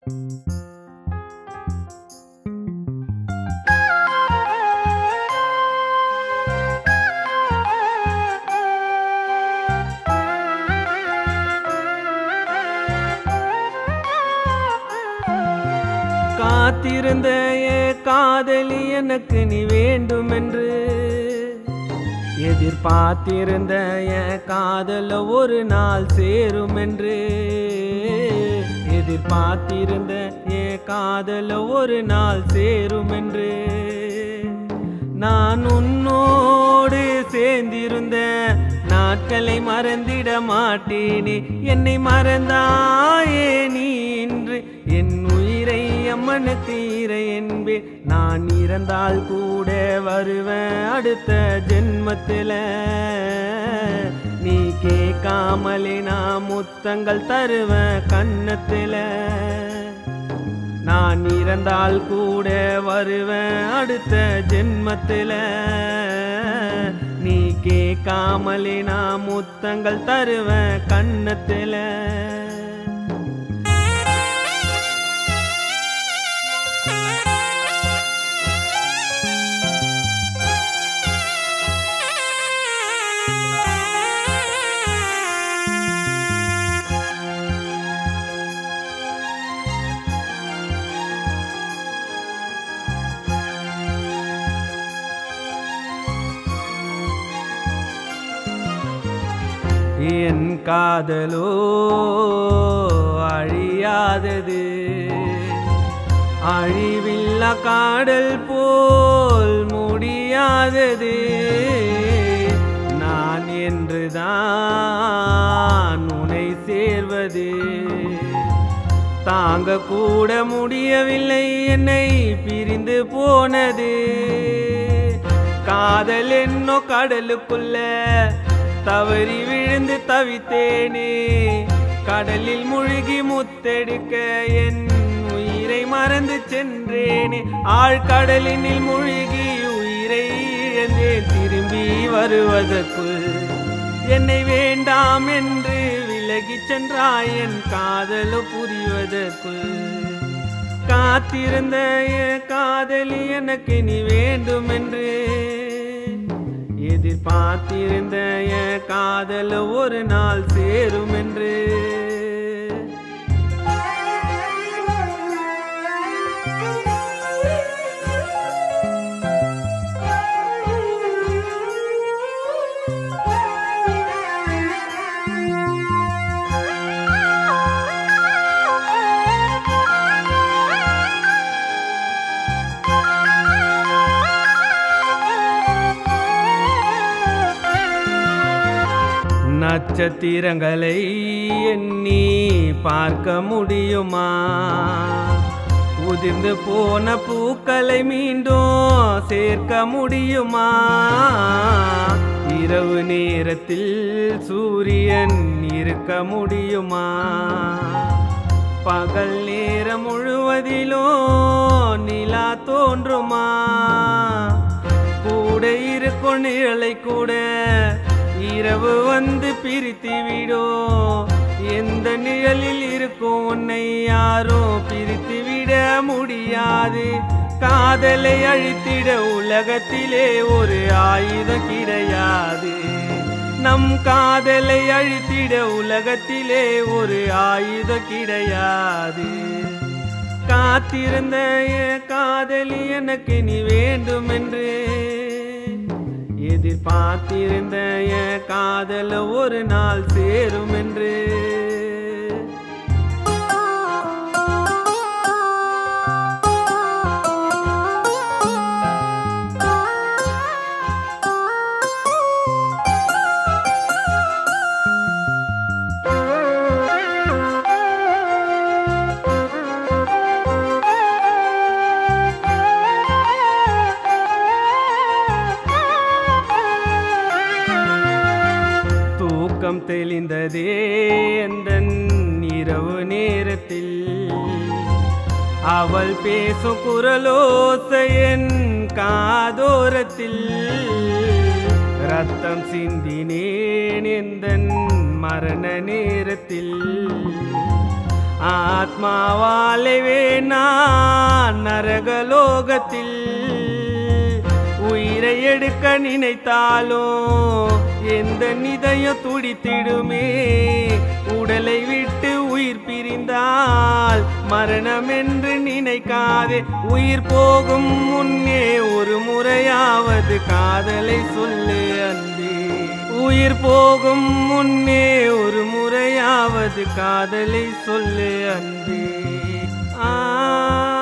காத்திருந்த என் காதலி எனக்கு நீ வேண்டும் என்று எதிர்பார்த்திருந்த என் காதல ஒரு நாள் சேரும் என்று எதிர்பார்த்திருந்த என் காதல ஒரு நாள் சேரும் என்று நான் உன்னோடு சேர்ந்திருந்த நாட்களை மறந்திட மாட்டேனே என்னை மறந்தாயே நீ இன்று என் உயிரை அம்மனுக்கு ஈரை என்பே நான் இறந்தால் கூட வருவேன் அடுத்த ஜென்மத்தில நீ கேட்காமலே நான் முத்தங்கள் தருவேன் கன்னத்தில நான் இறந்தால் கூட வருவேன் அடுத்த ஜென்மத்தில நீ கேட்காமலே நான் முத்தங்கள் தருவேன் கன்னத்தில என் காதலோ அழியாதது அழிவில்லா காடல் போல் முடியாதது நான் என்றுதான் உனை சேர்வது தாங்க கூட முடியவில்லை என்னை பிரிந்து போனது காதல் என்னோ கடலுக்குள்ள தவறி விழுந்து தவித்தேனே கடலில் முழுகி முத்தெடுக்க என் உயிரை மறந்து சென்றேனே ஆழ்கடலினில் முழுகி உயிரை இழந்தேன் திரும்பி வருவதற்குள் என்னை வேண்டாம் என்று விலகிச் சென்றாய் என் காதலோ புரிவதற்குள் காத்திருந்த என் காதலி எனக்கு நீ வேண்டும் என்று எதிர்பார்த்திருந்த என் காதல் ஒரு நாள் சேரும் என்று நட்சத்திரங்களை எண்ணி பார்க்க முடியுமா உதிர்ந்து போன பூக்களை மீண்டும் சேர்க்க முடியுமா இரவு நேரத்தில் சூரியன் இருக்க முடியுமா பகல் நேரம் முழுவதிலும் நிலா தோன்றுமா கூட இருக்கும் நிழலை கூட இரவு வந்து பிரித்து விடும் எந்த நிழலில் இருக்கும் உன்னை யாரும் பிரித்து விட முடியாது காதலை அழித்திட உலகத்திலே ஒரு ஆயுதம் கிடையாது நம் காதலை அழித்திட உலகத்திலே ஒரு ஆயுதம் கிடையாது காத்திருந்த என் காதலி எனக்கு நீ வேண்டும் என்று எதிர்பார்த்திருந்த என் காதல ஒரு நாள் சேரும் என்று தூக்கம் தெளிந்ததே அந்த இரவு நேரத்தில் அவள் பேசும் குரலோசையன் காதோரத்தில் ரத்தம் சிந்தினேன் எந்த மரண நேரத்தில் ஆத்மாவாலவே நான் நரகலோகத்தில் உயிரை எடுக்க நினைத்தாலும் எந்த நிதயம் துடித்திடுமே உடலை விட்டு உயிர் பிரிந்தால் மரணம் என்று நினைக்காதே உயிர் போகும் முன்னே ஒரு முறையாவது காதலை சொல்லு அன்பே உயிர் போகும் முன்னே ஒரு முறையாவது காதலை சொல்லு அன்பே ஆ